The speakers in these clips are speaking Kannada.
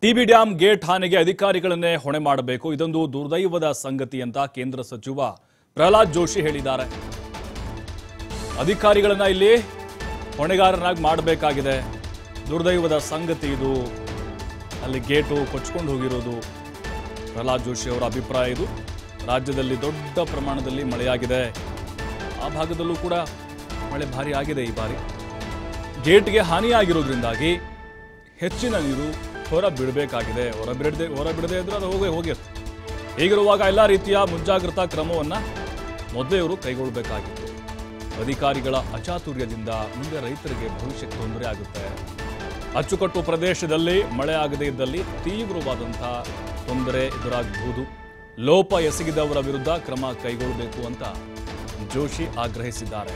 ಟಿಬಿ ಡ್ಯಾಂ ಗೇಟ್ ಹಾನಿಗೆ ಅಧಿಕಾರಿಗಳನ್ನೇ ಹೊಣೆ ಮಾಡಬೇಕು ಇದೊಂದು ದುರ್ದೈವದ ಸಂಗತಿ ಅಂತ ಕೇಂದ್ರ ಸಚಿವ ಪ್ರಹ್ಲಾದ್ ಜೋಶಿ ಹೇಳಿದ್ದಾರೆ ಅಧಿಕಾರಿಗಳನ್ನ ಇಲ್ಲಿ ಹೊಣೆಗಾರನಾಗಿ ಮಾಡಬೇಕಾಗಿದೆ ದುರ್ದೈವದ ಸಂಗತಿ ಇದು ಅಲ್ಲಿ ಗೇಟು ಕೊಚ್ಕೊಂಡು ಹೋಗಿರೋದು ಪ್ರಹ್ಲಾದ್ ಜೋಶಿ ಅವರ ಅಭಿಪ್ರಾಯ ಇದು ರಾಜ್ಯದಲ್ಲಿ ದೊಡ್ಡ ಪ್ರಮಾಣದಲ್ಲಿ ಮಳೆಯಾಗಿದೆ ಆ ಭಾಗದಲ್ಲೂ ಕೂಡ ಮಳೆ ಭಾರಿ ಆಗಿದೆ ಈ ಬಾರಿ ಗೇಟ್ಗೆ ಹಾನಿಯಾಗಿರೋದ್ರಿಂದಾಗಿ ಹೆಚ್ಚಿನ ನೀರು ಹೊರ ಬಿಡಬೇಕಾಗಿದೆ ಹೊರ ಬಿಡದೆ ಹೊರ ಬಿಡದೆ ಇದ್ರೆ ಅದು ಹೋಗೇ ಹೋಗಿರುತ್ತೆ ಹೀಗಿರುವಾಗ ಎಲ್ಲ ರೀತಿಯ ಮುಂಜಾಗ್ರತಾ ಕ್ರಮವನ್ನು ಮೊದಲೇ ಇವರು ಕೈಗೊಳ್ಳಬೇಕಾಗಿತ್ತು ಅಧಿಕಾರಿಗಳ ಅಚಾತುರ್ಯದಿಂದ ಮುಂದೆ ರೈತರಿಗೆ ಭವಿಷ್ಯಕ್ಕೆ ತೊಂದರೆ ಆಗುತ್ತೆ ಅಚ್ಚುಕಟ್ಟು ಪ್ರದೇಶದಲ್ಲಿ ಮಳೆ ಆಗದೇ ಇದ್ದಲ್ಲಿ ತೀವ್ರವಾದಂತಹ ತೊಂದರೆ ಎದುರಾಗಬಹುದು ಲೋಪ ಎಸಗಿದವರ ವಿರುದ್ಧ ಕ್ರಮ ಕೈಗೊಳ್ಳಬೇಕು ಅಂತ ಜೋಶಿ ಆಗ್ರಹಿಸಿದ್ದಾರೆ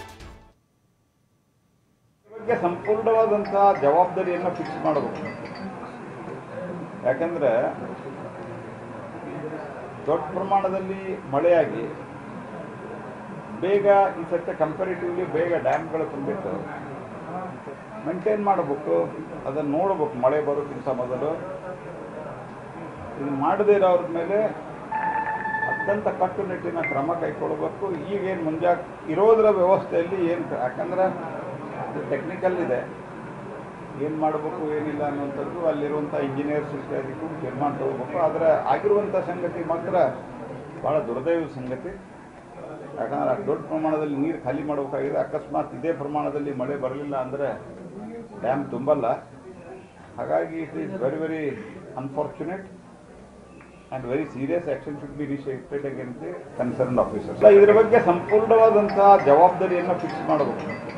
ಬಗ್ಗೆ ಸಂಪೂರ್ಣವಾದಂತಹ ಜವಾಬ್ದಾರಿಯನ್ನು ಫಿಕ್ಸ್ ಮಾಡಬೇಕು ಯಾಕಂದ್ರೆ ದೊಡ್ಡ ಪ್ರಮಾಣದಲ್ಲಿ ಮಳೆಯಾಗಿ ಬೇಗ ಈ ಸತ್ಯ ಕಂಪ್ಯಾರಿಟಿವ್ಲಿ ಬೇಗ ಡ್ಯಾಮ್ಗಳು ತುಂಬಿಟ್ಟು ಮೇಂಟೈನ್ ಮಾಡಬೇಕು ಅದನ್ನು ನೋಡಬೇಕು ಮಳೆ ಬರೋಕ್ಕಿಂತ ಮೊದಲು ಇದು ಮಾಡದೇ ಇರೋರ ಮೇಲೆ ಅತ್ಯಂತ ಕಟ್ಟುನಿಟ್ಟಿನ ಕ್ರಮ ಕೈಗೊಳ್ಳಬೇಕು ಈಗೇನು ಮುಂಜಾಗ್ ಇರೋದರ ವ್ಯವಸ್ಥೆಯಲ್ಲಿ ಏನು ಯಾಕಂದ್ರೆ ಇದು ಟೆಕ್ನಿಕಲ್ ಇದೆ ಏನು ಮಾಡಬೇಕು ಏನಿಲ್ಲ ಅನ್ನುವಂಥದ್ದು ಅಲ್ಲಿರುವಂಥ ಇಂಜಿನಿಯರ್ಸ್ ಇತ್ಯಾದಿಗೂ ತೀರ್ಮಾನ ತಗೋಬೇಕು ಆದರೆ ಆಗಿರುವಂಥ ಸಂಗತಿ ಮಾತ್ರ ಭಾಳ ದುರ್ದೈವ ಸಂಗತಿ ಯಾಕಂದ್ರೆ ಅಷ್ಟು ದೊಡ್ಡ ಪ್ರಮಾಣದಲ್ಲಿ ನೀರು ಖಾಲಿ ಮಾಡಬೇಕಾಗಿದೆ ಅಕಸ್ಮಾತ್ ಇದೇ ಪ್ರಮಾಣದಲ್ಲಿ ಮಳೆ ಬರಲಿಲ್ಲ ಅಂದರೆ ಡ್ಯಾಮ್ ತುಂಬಲ್ಲ ಹಾಗಾಗಿ it is very very unfortunate and very serious action should be initiated against the concern officers ಇದ್ರ ಬಗ್ಗೆ ಸಂಪೂರ್ಣವಾದಂತಹ ಜವಾಬ್ದಾರಿಯನ್ನು ಫಿಕ್ಸ್ ಮಾಡಬೇಕು